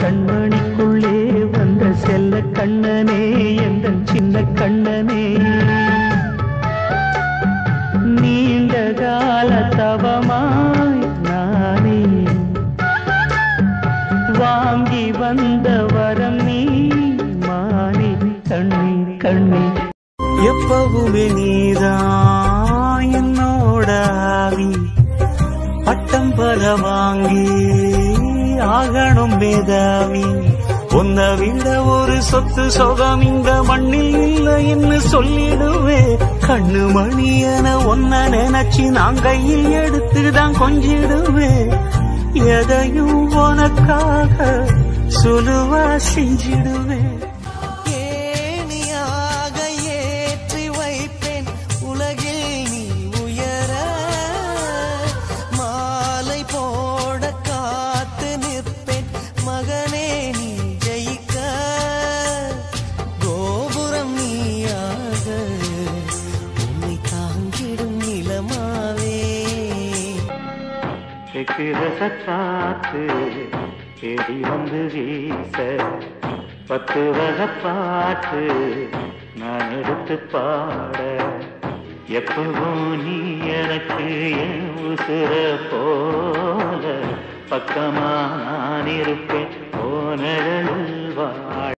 கண்மணிக்குள்ளே வந்த செல்ல கண்ணனே எந்த சின்ன கண்ணனே நீண்ட கால தவமாய் நானே வாங்கி வந்த வரம் நீ மானே கண்ணே கண்ணே எப்பவுமே நீதான் என்னோட ஆவி பட்டம் பல வாங்கி ஆகணும் மேதாவி உன்னை விட ஒரு சொத்து சொகம் இந்த மண்ணில் இல்லைன்னு சொல்லிடுவேன் கண்ணு மணி என ஒன்ன நினைச்சு நான் கையில் எடுத்துதான் கொஞ்சிடுவேன் எதையும் உனக்காக சுலுவா செஞ்சிடுவேன் ஏணியாக ஏற்றி வைப்பேன் உலகில் நீ உயர மாலை போட காத்து நிற்பேன் மகனே நீ ஜெயிக்க கோபுரம் நீயாக உன்னை தாங்கிடும் நிலமாவே செக்கிரச காத்து தேடி வந்து வீச பத்து வகை பாட்டு நான் எடுத்து பாட எப்பவும் நீ எனக்கு என் உசுர போல பக்கமா நான் இருப்பேன் போனழல் வா